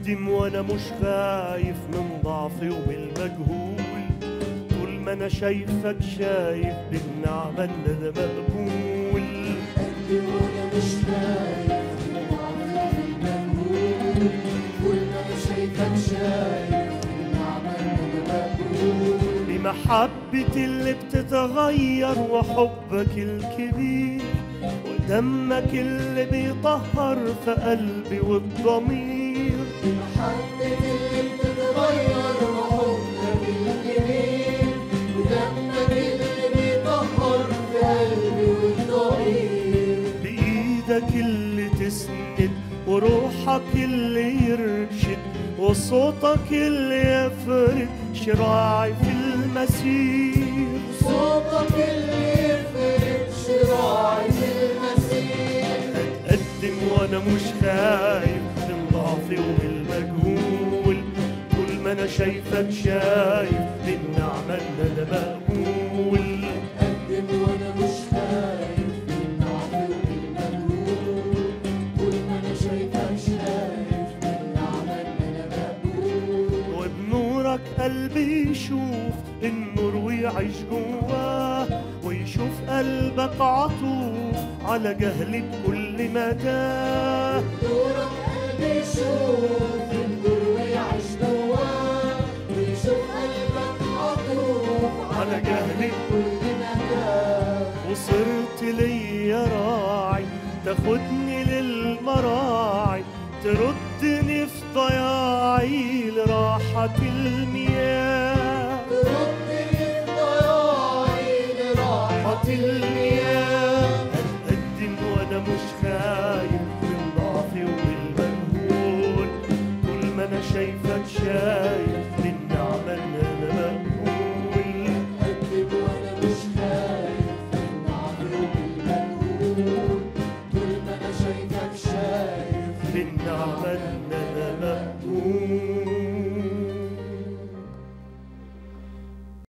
أتقدم وأنا مش خايف من ضعفي ومن المجهول طول ما أنا شايفك شايف بالنعمة إن ده مقبول قلبي وانا مش خايف من ضعفي المجهول كل ما انا شايفك شايف النعمة اللي انا مقبول بمحبة اللي بتتغير وحبك الكبير ودمك اللي بيطهر في قلبي والضمير محبة اللي بتتغير وحبك الكبير ودمك اللي بيطهر في قلبي والضمير بإيدك اللي تسند وروحك اللي يرشد وصوتك اللي يفرد شراعي في المسير صوتك اللي يفرد شراعي في المسير أتقدم وأنا مش خايف من ضعفي ومن المجهول طول ما أنا شايفك شايف بالنعمة إن أنا مقبول قدم وانا مش خايف من ضعفي ومن المجهول طول ما انا شايفك شايف بالنعمة ان انا مقبول وبنورك قلبي يشوف النور ويعيش جواه ويشوف قلبك عطوف على جهلي بكل مداه نورك قلبي يشوف النور ويعيش جواه ويشوف قلبك عطوف على جهلي كل مكان وصرت ليا راعي تاخدني للمراعي تردني في ضياعي لراحة المياه تردني في ضياعي لراحة راحة المياه أتقدم وأنا مش خايف من ضعفي ومن المجهول طول ما أنا شايفك شايف